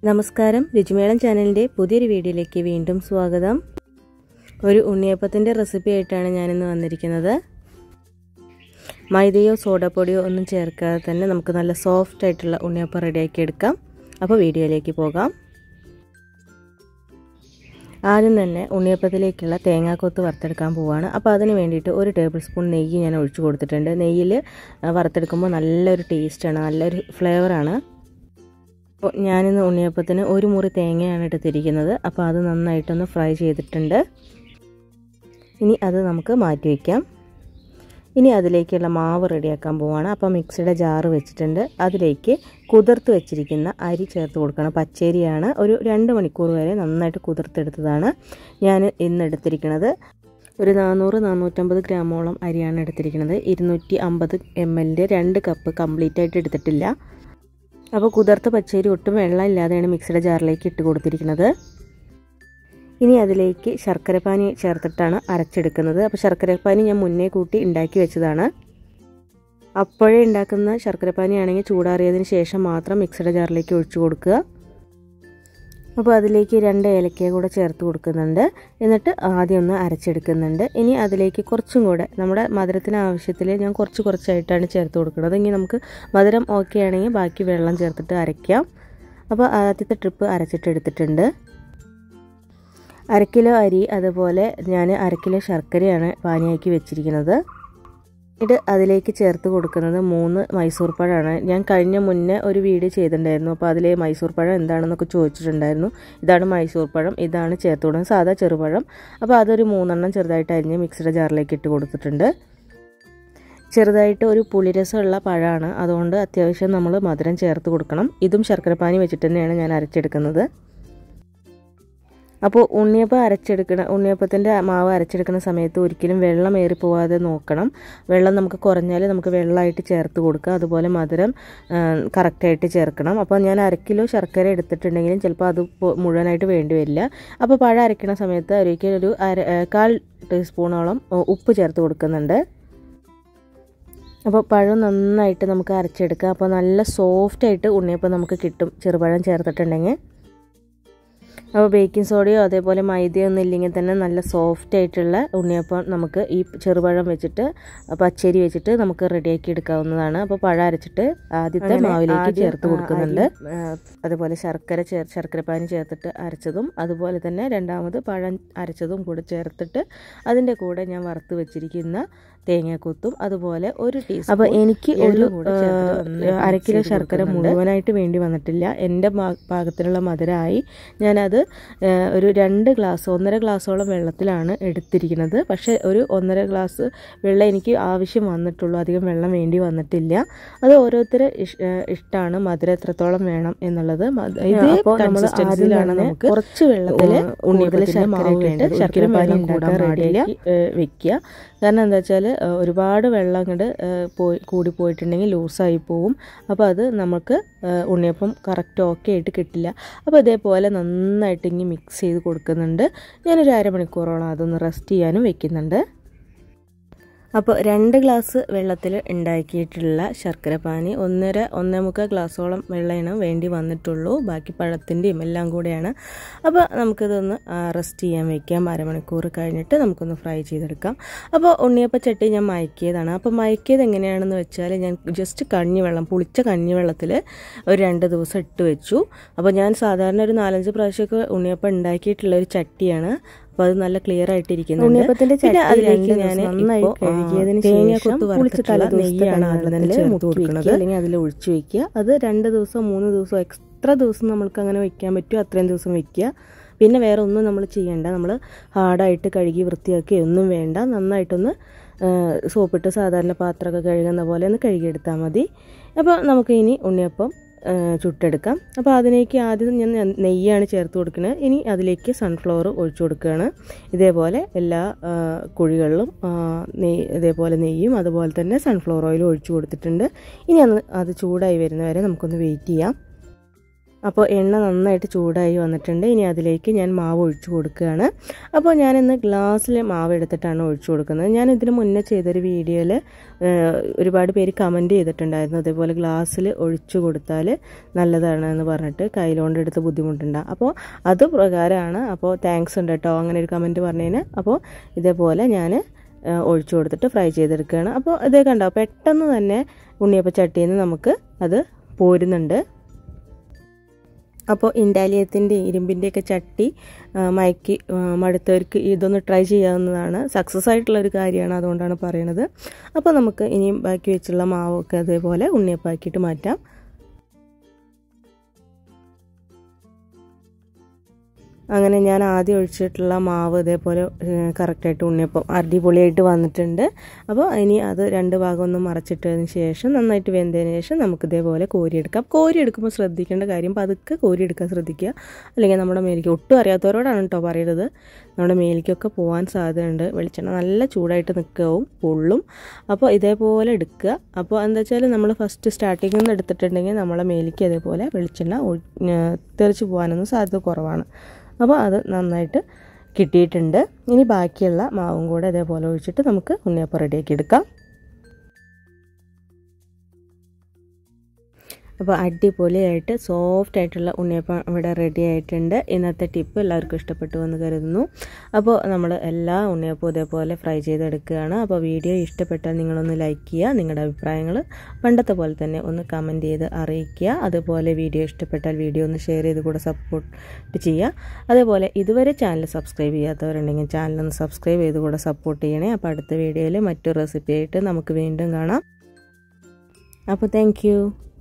നമസ്കാരം രുചിമേളം ചാനലിൻ്റെ പുതിയൊരു വീഡിയോയിലേക്ക് വീണ്ടും സ്വാഗതം ഒരു ഉണ്ണിയപ്പത്തിൻ്റെ റെസിപ്പി ആയിട്ടാണ് ഞാനിന്ന് വന്നിരിക്കുന്നത് മൈദയോ സോഡാപ്പൊടിയോ ഒന്നും ചേർക്കാതെ തന്നെ നമുക്ക് നല്ല സോഫ്റ്റ് ആയിട്ടുള്ള ഉണ്ണിയപ്പം റെഡിയാക്കി എടുക്കാം അപ്പോൾ വീഡിയോയിലേക്ക് പോകാം ആദ്യം തന്നെ ഉണ്ണിയപ്പത്തിലേക്കുള്ള തേങ്ങാക്കൊത്ത് വറുത്തെടുക്കാൻ പോവുകയാണ് അപ്പോൾ അതിന് വേണ്ടിയിട്ട് ഒരു ടേബിൾ സ്പൂൺ നെയ്യ് ഞാൻ ഒഴിച്ചു കൊടുത്തിട്ടുണ്ട് നെയ്യിൽ വറുത്തെടുക്കുമ്പോൾ നല്ലൊരു ടേസ്റ്റാണ് നല്ലൊരു ഫ്ലേവറാണ് അപ്പോൾ ഞാനിന്ന് ഉണ്ണിയപ്പത്തിന് ഒരു മുറി തേങ്ങയാണ് എടുത്തിരിക്കുന്നത് അപ്പോൾ അത് നന്നായിട്ടൊന്ന് ഫ്രൈ ചെയ്തിട്ടുണ്ട് ഇനി അത് നമുക്ക് മാറ്റി വയ്ക്കാം ഇനി അതിലേക്കുള്ള മാവ് റെഡിയാക്കാൻ പോവുകയാണ് അപ്പോൾ മിക്സിയുടെ ജാറ് വെച്ചിട്ടുണ്ട് അതിലേക്ക് കുതിർത്ത് വെച്ചിരിക്കുന്ന അരി ചേർത്ത് കൊടുക്കണം പച്ചരിയാണ് ഒരു രണ്ട് മണിക്കൂർ വരെ നന്നായിട്ട് കുതിർത്തെടുത്തതാണ് ഞാൻ ഇന്ന് എടുത്തിരിക്കുന്നത് ഒരു നാനൂറ് നാനൂറ്റമ്പത് ഗ്രാമോളം അരിയാണ് എടുത്തിരിക്കുന്നത് ഇരുന്നൂറ്റി അമ്പത് എം എല്ലിൻ്റെ രണ്ട് കപ്പ് കംപ്ലീറ്റ് ആയിട്ട് എടുത്തിട്ടില്ല അപ്പോൾ കുതിർത്ത പച്ചരി ഒട്ടും വെള്ളം ഇല്ലാതെയാണ് മിക്സിയുടെ ജാറിലേക്ക് ഇട്ട് കൊടുത്തിരിക്കുന്നത് ഇനി അതിലേക്ക് ശർക്കരപ്പാനി ചേർത്തിട്ടാണ് അരച്ചെടുക്കുന്നത് അപ്പോൾ ശർക്കരപ്പാനി ഞാൻ മുന്നേ കൂട്ടി ഉണ്ടാക്കി വെച്ചതാണ് അപ്പോഴേ ഉണ്ടാക്കുന്ന ശർക്കരപ്പാനി ആണെങ്കിൽ ചൂടാറിയതിന് ശേഷം മാത്രം മിക്സിയുടെ ജാറിലേക്ക് ഒഴിച്ചു കൊടുക്കുക അപ്പോൾ അതിലേക്ക് രണ്ട് ഏലക്കയും കൂടെ ചേർത്ത് കൊടുക്കുന്നുണ്ട് എന്നിട്ട് ആദ്യം ഒന്ന് അരച്ചെടുക്കുന്നുണ്ട് ഇനി അതിലേക്ക് കുറച്ചും കൂടെ നമ്മുടെ മധുരത്തിന് ആവശ്യത്തിൽ ഞാൻ കുറച്ച് കുറച്ചായിട്ടാണ് ചേർത്ത് കൊടുക്കുന്നത് ഇനി നമുക്ക് മധുരം ഓക്കെ ആണെങ്കിൽ ബാക്കി വെള്ളം ചേർത്തിട്ട് അരയ്ക്കാം അപ്പോൾ ആദ്യത്തെ ട്രിപ്പ് അരച്ചിട്ട് എടുത്തിട്ടുണ്ട് അര കിലോ അരി അതുപോലെ ഞാൻ അര കിലോ ശർക്കരയാണ് പാനിയാക്കി വെച്ചിരിക്കുന്നത് ഇത് അതിലേക്ക് ചേർത്ത് കൊടുക്കുന്നത് മൂന്ന് മൈസൂർ പഴമാണ് ഞാൻ കഴിഞ്ഞ മുന്നേ ഒരു വീഡിയോ ചെയ്തിട്ടുണ്ടായിരുന്നു അപ്പോൾ അതിലെ മൈസൂർ പഴം എന്താണെന്നൊക്കെ ചോദിച്ചിട്ടുണ്ടായിരുന്നു ഇതാണ് മൈസൂർ പഴം ഇതാണ് ചേർത്ത് കൊടുക്കുന്നത് സാധാ ചെറുപഴം അപ്പോൾ അതൊരു മൂന്നെണ്ണം ചെറുതായിട്ട് അരിഞ്ഞ് മിക്സിയുടെ ജാറിലേക്ക് ഇട്ട് കൊടുത്തിട്ടുണ്ട് ചെറുതായിട്ട് ഒരു പുളിരസമുള്ള പഴമാണ് അതുകൊണ്ട് അത്യാവശ്യം നമ്മൾ മധുരം ചേർത്ത് കൊടുക്കണം ഇതും ശർക്കരപ്പാനി വെച്ചിട്ട് തന്നെയാണ് ഞാൻ അരച്ചെടുക്കുന്നത് അപ്പോൾ ഉണ്ണിയപ്പം അരച്ചെടുക്കണ ഉണ്ണിയപ്പത്തിൻ്റെ മാവ് അരച്ചെടുക്കുന്ന സമയത്ത് ഒരിക്കലും വെള്ളം ഏറി പോവാതെ നോക്കണം വെള്ളം നമുക്ക് കുറഞ്ഞാൽ നമുക്ക് വെള്ളമായിട്ട് ചേർത്ത് കൊടുക്കുക അതുപോലെ മധുരം കറക്റ്റായിട്ട് ചേർക്കണം അപ്പോൾ ഞാൻ അര കിലോ ശർക്കര എടുത്തിട്ടുണ്ടെങ്കിലും ചിലപ്പോൾ അത് മുഴുവനായിട്ട് വേണ്ടി വരില്ല അപ്പോൾ പഴം അരയ്ക്കണ സമയത്ത് ഒരിക്കലും ഒരു അര കാൽ ടീസ്പൂണോളം ഉപ്പ് ചേർത്ത് കൊടുക്കുന്നുണ്ട് അപ്പോൾ പഴം നന്നായിട്ട് നമുക്ക് അരച്ചെടുക്കുക അപ്പോൾ നല്ല സോഫ്റ്റായിട്ട് ഉണ്ണിയപ്പം നമുക്ക് കിട്ടും ചെറുപഴം ചേർത്തിട്ടുണ്ടെങ്കിൽ അപ്പോൾ ബേക്കിംഗ് സോഡയോ അതേപോലെ മൈദയോ ഒന്നും ഇല്ലെങ്കിൽ തന്നെ നല്ല സോഫ്റ്റ് ആയിട്ടുള്ള ഉണ്ണിയപ്പം നമുക്ക് ഈ ചെറുപഴം വെച്ചിട്ട് പച്ചരി വെച്ചിട്ട് നമുക്ക് റെഡിയാക്കി എടുക്കാവുന്നതാണ് അപ്പോൾ പഴം അരച്ചിട്ട് ആദ്യത്തെ മാവിലേക്ക് ചേർത്ത് കൊടുക്കുന്നുണ്ട് അതുപോലെ ശർക്കര ചേർ ശർക്കരപ്പാനി ചേർത്തിട്ട് അരച്ചതും അതുപോലെ തന്നെ രണ്ടാമത് പഴം അരച്ചതും കൂടെ ചേർത്തിട്ട് അതിൻ്റെ കൂടെ ഞാൻ വറുത്ത് വെച്ചിരിക്കുന്ന തേങ്ങാക്കൊത്തും അതുപോലെ ഒരു ടീസ്പൂൺ അപ്പോൾ എനിക്ക് ഒരു അര കിലോ ശർക്കര മുഴുവനായിട്ട് വേണ്ടി വന്നിട്ടില്ല എൻ്റെ പാകത്തിനുള്ള മധുരമായി ഞാനത് ഒരു രണ്ട് ഗ്ലാസ് ഒന്നര ഗ്ലാസോളം വെള്ളത്തിലാണ് എടുത്തിരിക്കുന്നത് പക്ഷേ ഒരു ഒന്നര ഗ്ലാസ് വെള്ളം എനിക്ക് ആവശ്യം വന്നിട്ടുള്ളൂ അധികം വെള്ളം വേണ്ടി വന്നിട്ടില്ല അത് ഓരോരുത്തരെ ഇഷ്ടമാണ് മധുരം എത്രത്തോളം വേണം എന്നുള്ളത് ഇത് കൺസിസ്റ്റൻസിയിലാണ് നമുക്ക് കുറച്ച് വെള്ളത്തിൽ ഉണ്ണിയപ്പത്തിൻ്റെ മാവ് വേണ്ടത് ശർക്കര പാനി ഉണ്ടാക്കാൻ റെഡിയാക്കി വെക്കുക കാരണം എന്താ വെച്ചാൽ ഒരുപാട് വെള്ളം അങ്ങോട്ട് പോയി കൂടി പോയിട്ടുണ്ടെങ്കിൽ ലൂസായി പോവും അപ്പോൾ അത് നമുക്ക് ഉണ്ണിയപ്പം കറക്റ്റ് ഓക്കെ ആയിട്ട് കിട്ടില്ല അപ്പോൾ ഇതേപോലെ നന്നായിട്ട് ഇങ്ങനെ മിക്സ് ചെയ്ത് കൊടുക്കുന്നുണ്ട് ഞാനൊരു അരമണിക്കൂറോളം അതൊന്ന് റെസ്റ്റ് ചെയ്യാനും വെക്കുന്നുണ്ട് അപ്പോൾ രണ്ട് ഗ്ലാസ് വെള്ളത്തിൽ ഉണ്ടാക്കിയിട്ടുള്ള ശർക്കരപ്പാനി ഒന്നര ഒന്നേ മുക്കാൽ ഗ്ലാസോളം വെള്ളമാണ് വേണ്ടി വന്നിട്ടുള്ളൂ ബാക്കി പഴത്തിൻ്റെയും എല്ലാം കൂടെയാണ് അപ്പോൾ നമുക്കിതൊന്ന് റെസ്റ്റ് ചെയ്യാൻ വെക്കാം അരമണിക്കൂർ കഴിഞ്ഞിട്ട് നമുക്കൊന്ന് ഫ്രൈ ചെയ്തെടുക്കാം അപ്പോൾ ഉണ്ണിയപ്പ ചട്ടി ഞാൻ മയക്കിയതാണ് അപ്പോൾ മയക്കിയത് എങ്ങനെയാണെന്ന് വെച്ചാൽ ഞാൻ ജസ്റ്റ് കഞ്ഞിവെള്ളം പുളിച്ച കഞ്ഞിവെള്ളത്തിൽ ഒരു രണ്ട് ദിവസം ഇട്ട് വെച്ചു അപ്പോൾ ഞാൻ സാധാരണ ഒരു നാലഞ്ച് പ്രാവശ്യമൊക്കെ ഉണ്ണിയപ്പം ഉണ്ടാക്കിയിട്ടുള്ള ഒരു ചട്ടിയാണ് അപ്പോൾ അത് നല്ല ക്ലിയർ ആയിട്ടിരിക്കുന്നു ഉണ്ണിയപ്പത്തിന്റെ ചട്ടി അതിലേക്ക് ഞാൻ നന്നായി കഴുകിയതിന് ശേഷം പുളിച്ച തല നെയ്യാണ് അതിൽ ചേർത്ത് കൊടുക്കുന്നത് അല്ലെങ്കിൽ അതിൽ ഒഴിച്ചു വെക്കുക അത് രണ്ട് ദിവസം മൂന്ന് ദിവസം എക്സ്ട്രാ ദിവസം നമ്മൾക്ക് അങ്ങനെ വെക്കാൻ പറ്റും അത്രയും ദിവസം വെക്കുക പിന്നെ വേറെ ഒന്നും നമ്മൾ ചെയ്യേണ്ട നമ്മൾ ഹാർഡായിട്ട് കഴുകി വൃത്തിയാക്കി ഒന്നും വേണ്ട നന്നായിട്ടൊന്ന് സോപ്പിട്ട് സാധാരണ പാത്രമൊക്കെ കഴുകുന്ന പോലെ ഒന്ന് കഴുകിയെടുത്താൽ മതി അപ്പോൾ നമുക്ക് ഇനി ഉണ്ണിയപ്പം ചുട്ടെടുക്കാം അപ്പോൾ അതിലേക്ക് ആദ്യം ഞാൻ നെയ്യാണ് ചേർത്ത് കൊടുക്കുന്നത് ഇനി അതിലേക്ക് സൺഫ്ലവർ ഒഴിച്ചു കൊടുക്കുകയാണ് ഇതേപോലെ എല്ലാ കുഴികളിലും നെയ്യ് ഇതേപോലെ നെയ്യും അതുപോലെ തന്നെ സൺഫ്ലവർ ഓയിലും ഒഴിച്ചു കൊടുത്തിട്ടുണ്ട് ഇനി അന്ന് അത് ചൂടായി വരുന്നവരെ നമുക്കൊന്ന് വെയിറ്റ് ചെയ്യാം അപ്പോൾ എണ്ണ നന്നായിട്ട് ചൂടായി വന്നിട്ടുണ്ട് ഇനി അതിലേക്ക് ഞാൻ മാവ് ഒഴിച്ചു കൊടുക്കുകയാണ് അപ്പോൾ ഞാനിന്ന് ഗ്ലാസ്സിൽ മാവ് എടുത്തിട്ടാണ് ഒഴിച്ചു കൊടുക്കുന്നത് ഞാൻ ഇതിന് മുന്നേ ചെയ്തൊരു വീഡിയോയിൽ ഒരുപാട് പേര് കമൻറ്റ് ചെയ്തിട്ടുണ്ടായിരുന്നു അതേപോലെ ഗ്ലാസ്സിൽ ഒഴിച്ചു കൊടുത്താൽ നല്ലതാണ് എന്ന് പറഞ്ഞിട്ട് കയ്യിലോണ്ട് എടുത്ത് ബുദ്ധിമുട്ടുണ്ടാകും അപ്പോൾ അത് പ്രകാരമാണ് അപ്പോൾ താങ്ക്സ് ഉണ്ട് കേട്ടോ അങ്ങനെ ഒരു കമൻറ്റ് പറഞ്ഞതിന് അപ്പോൾ ഇതേപോലെ ഞാൻ ഒഴിച്ചു കൊടുത്തിട്ട് ഫ്രൈ ചെയ്തെടുക്കുകയാണ് അപ്പോൾ ഇതേ കണ്ടോ പെട്ടെന്ന് തന്നെ ഉണ്ണിയപ്പ ചട്ടിയിൽ നിന്ന് നമുക്ക് അത് പോരുന്നുണ്ട് അപ്പോൾ ഇൻഡാലിയത്തിൻ്റെ ഇരുമ്പിൻ്റെയൊക്കെ ചട്ടി മയക്കി മടുത്തവർക്ക് ഇതൊന്ന് ട്രൈ ചെയ്യാവുന്നതാണ് സക്സസ് ആയിട്ടുള്ള ഒരു കാര്യമാണ് അതുകൊണ്ടാണ് പറയണത് അപ്പോൾ നമുക്ക് ഇനിയും ബാക്കി വെച്ചുള്ള മാവൊക്കെ അതേപോലെ ഉണ്ണിയപ്പാക്കിയിട്ട് മാറ്റാം അങ്ങനെ ഞാൻ ആദ്യം ഒഴിച്ചിട്ടുള്ള മാവ് ഇതേപോലെ കറക്റ്റായിട്ട് ഉണ്ണിയപ്പം അടിപൊളിയായിട്ട് വന്നിട്ടുണ്ട് അപ്പോൾ ഇനി അത് രണ്ട് ഭാഗം ഒന്ന് മറച്ചിട്ടതിന് ശേഷം നന്നായിട്ട് വെന്തതിന് ശേഷം നമുക്ക് ഇതേപോലെ കോരിയെടുക്കാം കോരിയെടുക്കുമ്പോൾ ശ്രദ്ധിക്കേണ്ട കാര്യം പതുക്കെ കോരിയെടുക്കാൻ ശ്രദ്ധിക്കുക അല്ലെങ്കിൽ നമ്മുടെ മേലേക്ക് ഒട്ടും അറിയാത്തവരോടാണ് കേട്ടോ പറയരുത് നമ്മുടെ മേലേക്കൊക്കെ പോകാൻ സാധ്യതയുണ്ട് വെളിച്ചെണ്ണ നല്ല ചൂടായിട്ട് നിൽക്കുകയും പൊള്ളും അപ്പോൾ ഇതേപോലെ എടുക്കുക അപ്പോൾ എന്താ വെച്ചാൽ നമ്മൾ ഫസ്റ്റ് സ്റ്റാർട്ടിങ്ങിൽ നിന്ന് എടുത്തിട്ടുണ്ടെങ്കിൽ നമ്മളെ മേലേക്ക് അതേപോലെ വെളിച്ചെണ്ണ തെറിച്ച് പോകാനൊന്നും സാധ്യത കുറവാണ് അപ്പോൾ അത് നന്നായിട്ട് കിട്ടിയിട്ടുണ്ട് ഇനി ബാക്കിയുള്ള മാവും കൂടെ അതേപോലെ ഒഴിച്ചിട്ട് നമുക്ക് ഉണ്ണിയപ്പം റെഡിയാക്കി എടുക്കാം അപ്പോൾ അടിപൊളിയായിട്ട് സോഫ്റ്റ് ആയിട്ടുള്ള ഉണ്ണിയപ്പം ഇവിടെ റെഡി ആയിട്ടുണ്ട് ഇന്നത്തെ ടിപ്പ് എല്ലാവർക്കും ഇഷ്ടപ്പെട്ടു എന്ന് കരുതുന്നു അപ്പോൾ നമ്മൾ എല്ലാ ഉണ്ണിയപ്പവും ഇതേപോലെ ഫ്രൈ ചെയ്തെടുക്കുകയാണ് അപ്പോൾ വീഡിയോ ഇഷ്ടപ്പെട്ടാൽ നിങ്ങളൊന്ന് ലൈക്ക് ചെയ്യുക നിങ്ങളുടെ അഭിപ്രായങ്ങൾ പണ്ടത്തെ പോലെ തന്നെ ഒന്ന് കമൻറ്റ് ചെയ്ത് അറിയിക്കുക അതുപോലെ വീഡിയോ ഇഷ്ടപ്പെട്ടാൽ വീഡിയോ ഒന്ന് ഷെയർ ചെയ്ത് കൂടെ സപ്പോർട്ട് ചെയ്യുക അതേപോലെ ഇതുവരെ ചാനൽ സബ്സ്ക്രൈബ് ചെയ്യാത്തവരുണ്ടെങ്കിൽ ചാനലൊന്ന് സബ്സ്ക്രൈബ് ചെയ്ത് കൂടെ സപ്പോർട്ട് ചെയ്യണേ അപ്പോൾ അടുത്ത വീഡിയോയിൽ മറ്റൊരു റെസിപ്പി ആയിട്ട് നമുക്ക് വീണ്ടും കാണാം അപ്പോൾ താങ്ക്